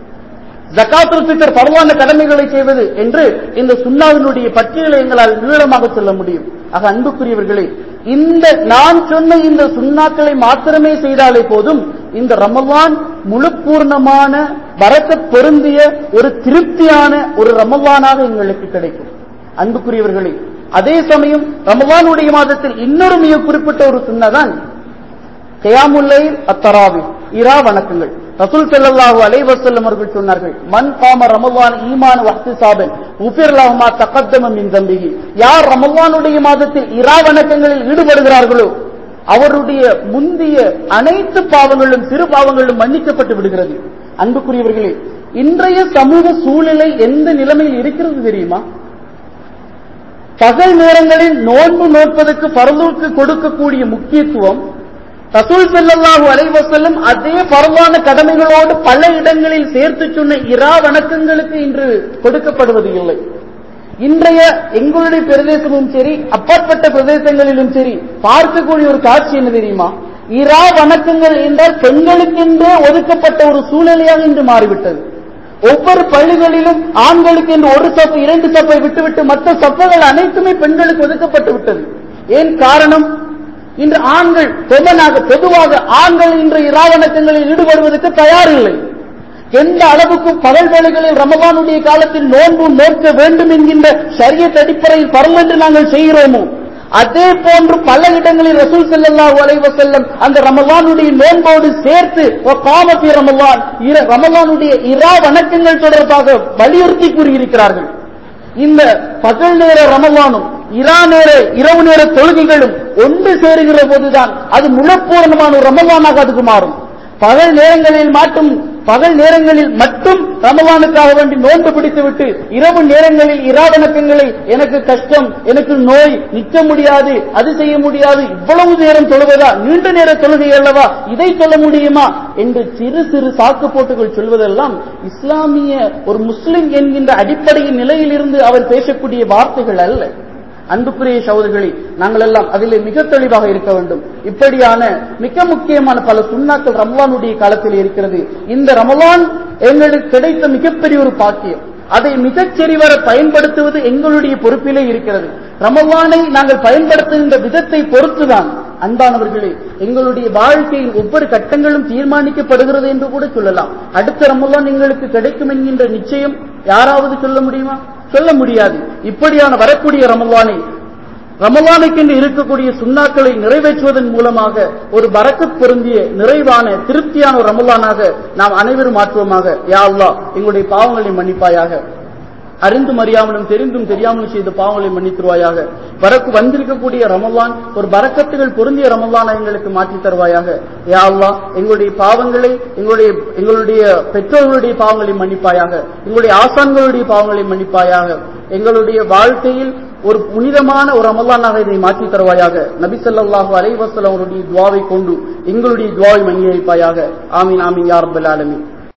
ஜக்காத்துல் ஃபித்ர் பரவான கடமைகளை செய்வது என்று இந்த சுண்ணாவினுடைய பட்டியலை எங்களால் நீளமாக சொல்ல முடியும் ஆக அன்புக்குரியவர்களே இந்த நான் சொன்ன இந்த சுண்ணாக்களை மாத்திரமே செய்தாலே போதும் இந்த ரமலான் முழு பூர்ணமான வரக்க பொருந்திய ஒரு திருப்தியான ஒரு ரமலானாக எங்களுக்கு கிடைக்கும் அன்புக்குரியவர்களே அதே சமயம் ரமலானுடைய மாதத்தில் இன்னொரு மிக குறிப்பிட்ட ஒரு சுண்ணதான் கயாமுல்லை அத்தராவி இரா வணக்கங்கள் ரசூல் ஸல்லல்லாஹு அலைஹி வஸல்லம் அவர்கள் சொன்னார்கள் மன் காம ரமலான் ஈமான் வஹ்திசாபன் உஃபிர் லஹுமா தகத்தம மின் தம்பிஹி யார் ரமலானுடைய மாதத்தில் இரா வணக்கங்களில் ஈடுபடுகிறார்களோ அவருடைய முந்திய அனைத்து பாவங்களும் சிறு பாவங்களும் மன்னிக்கப்பட்டு விடுகிறது அன்புக்குரியவர்களே இன்றைய சமூக சூழ்நிலை எந்த நிலைமையில் இருக்கிறது தெரியுமா பகல் நேரங்களில் நோன்பு நோட்பதற்கு பரலூருக்கு கொடுக்கக்கூடிய முக்கியத்துவம் ரசூல் செல்லல்லாஹு அலைவசல்லம் அதே பரவான கடமைகளோடு பல இடங்களில் சேர்த்து சொன்ன இரா வணக்கங்களுக்கு இன்று கொடுக்கப்படுவது இல்லை இன்றைய எங்களுடைய பிரதேசமும் சரி அப்பாற்பட்ட பிரதேசங்களிலும் சரி பார்க்கக்கூடிய ஒரு காட்சி என்ன தெரியுமா இரா வணக்கங்கள் என்றால் பெண்களுக்கென்றே ஒதுக்கப்பட்ட ஒரு சூழ்நிலையாக இன்று மாறிவிட்டது ஒவ்வொரு பள்ளிகளிலும் ஆண்களுக்கு என்று ஒரு சப்பு இரண்டு சப்பை விட்டுவிட்டு மற்ற சப்பைகள் அனைத்துமே பெண்களுக்கு ஒதுக்கப்பட்டு விட்டது ஏன் காரணம் இன்று ஆண்கள் பொதுவாக பொதுவாக ஆண்கள் இன்று இராவணக்கங்களில் ஈடுபடுவதற்கு தயாரில்லை எந்த அளவுக்கு பகல் வேளைகளில் ரமபானுடைய காலத்தில் நோன்பு நோக்க வேண்டும் என்கின்ற சரியத் அடிப்படையில் பரம் என்று நாங்கள் செய்கிறோமோ அதே போன்று பல இடங்களில் ரசூல் ஸல்லல்லாஹு அலைஹி வஸல்லம் அந்த ரமலானுடைய நோன்போடு சேர்த்து காமத்தி ரமலான் ரமலானுடைய இரா வணக்கங்கள் தொடர்பாக வலியுறுத்தி கூறியிருக்கிறார்கள் இந்த பகல் நேர ரமலானும் இரா நேர இரவு நேர தொழுகைகளும் ஒன்று சேருகிற போதுதான் அது முழப்பூர்ணமான ஒரு ரமலானாக அதுக்கு மாறும் பகல் நேரங்களில் மட்டும் பகல் நேரங்களில் மட்டும் ரமலானுக்காக வேண்டி நோன்பு பிடித்துவிட்டு இரவு நேரங்களில் இராவணக்கங்களை எனக்கு கஷ்டம் எனக்கு நோய் நிற்க முடியாது அது செய்ய முடியாது இவ்வளவு நேரம் தொழுவதா நீண்ட நேர தொழுகை அல்லவா இதை சொல்ல முடியுமா என்று சிறு சிறு சாக்கு போட்டுகள் சொல்வதெல்லாம் இஸ்லாமிய ஒரு முஸ்லிம் என்கின்ற அடிப்படையின் நிலையிலிருந்து அவர் பேசக்கூடிய வார்த்தைகள் அல்ல அன்புக்குரிய சகோதரர்களே நாங்கள் எல்லாம் அதிலே மிக தெளிவாக இருக்க வேண்டும் இப்படியான மிக முக்கியமான பல சுண்ணாக்கள் ரமலானுடைய காலத்தில் இருக்கிறது இந்த ரமலான் எங்களுக்கு கிடைத்த மிகப்பெரிய ஒரு பாக்கியம் அதை மிகச் சரிவர பயன்படுத்துவது எங்களுடைய பொறுப்பிலே இருக்கிறது ரமலானை நாங்கள் பயன்படுத்துகின்ற விதத்தை பொறுத்துதான் அன்பானவர்களே எங்களுடைய வாழ்க்கையின் ஒவ்வொரு கட்டங்களும் தீர்மானிக்கப்படுகிறது என்று கூட சொல்லலாம் அடுத்த ரமலான் எங்களுக்கு கிடைக்கும் என்கின்ற நிச்சயம் யாராவது சொல்ல முடியுமா சொல்ல முடியாது இப்படியான வரக்கூடிய ரமலானை ரமலானுக்கென்று இருக்கக்கூடிய சுண்ணாக்களை நிறைவேற்றுவதன் மூலமாக ஒரு பரக்கத் பொருந்திய நிறைவான திருப்தியான ஒரு ரமலானாக நாம் அனைவரும் மாற்றுவோமாக யா அல்லாஹ் எங்களுடைய பாவங்களை மன்னிப்பாயாக அறிந்தும் அறியாமலும் தெரிந்தும் தெரியாமலும் செய்த பாவங்களை மன்னித்துருவாயாக வரக்கு வந்திருக்கக்கூடிய ரமலான் ஒரு பரக்கத்துகள் பொருந்திய ரமலான எங்களுக்கு மாற்றி தருவாயாக யா அல்லாஹ் எங்களுடைய பாவங்களை எங்களுடைய எங்களுடைய பெற்றோர்களுடைய பாவங்களை மன்னிப்பாயாக எங்களுடைய ஆசான்களுடைய பாவங்களை மன்னிப்பாயாக எங்களுடைய வாழ்க்கையில் ஒரு புனிதமான ஒரு ரமலானாக இதை மாற்றி தருவாயாக நபி ஸல்லல்லாஹு அலைஹி வஸல்லம் அவருடைய துவாவை கொண்டு எங்களுடைய துவாவை அங்கீகரிப்பாயாக ஆமீன் ஆமீன் யா ரப்பல் ஆலமீன்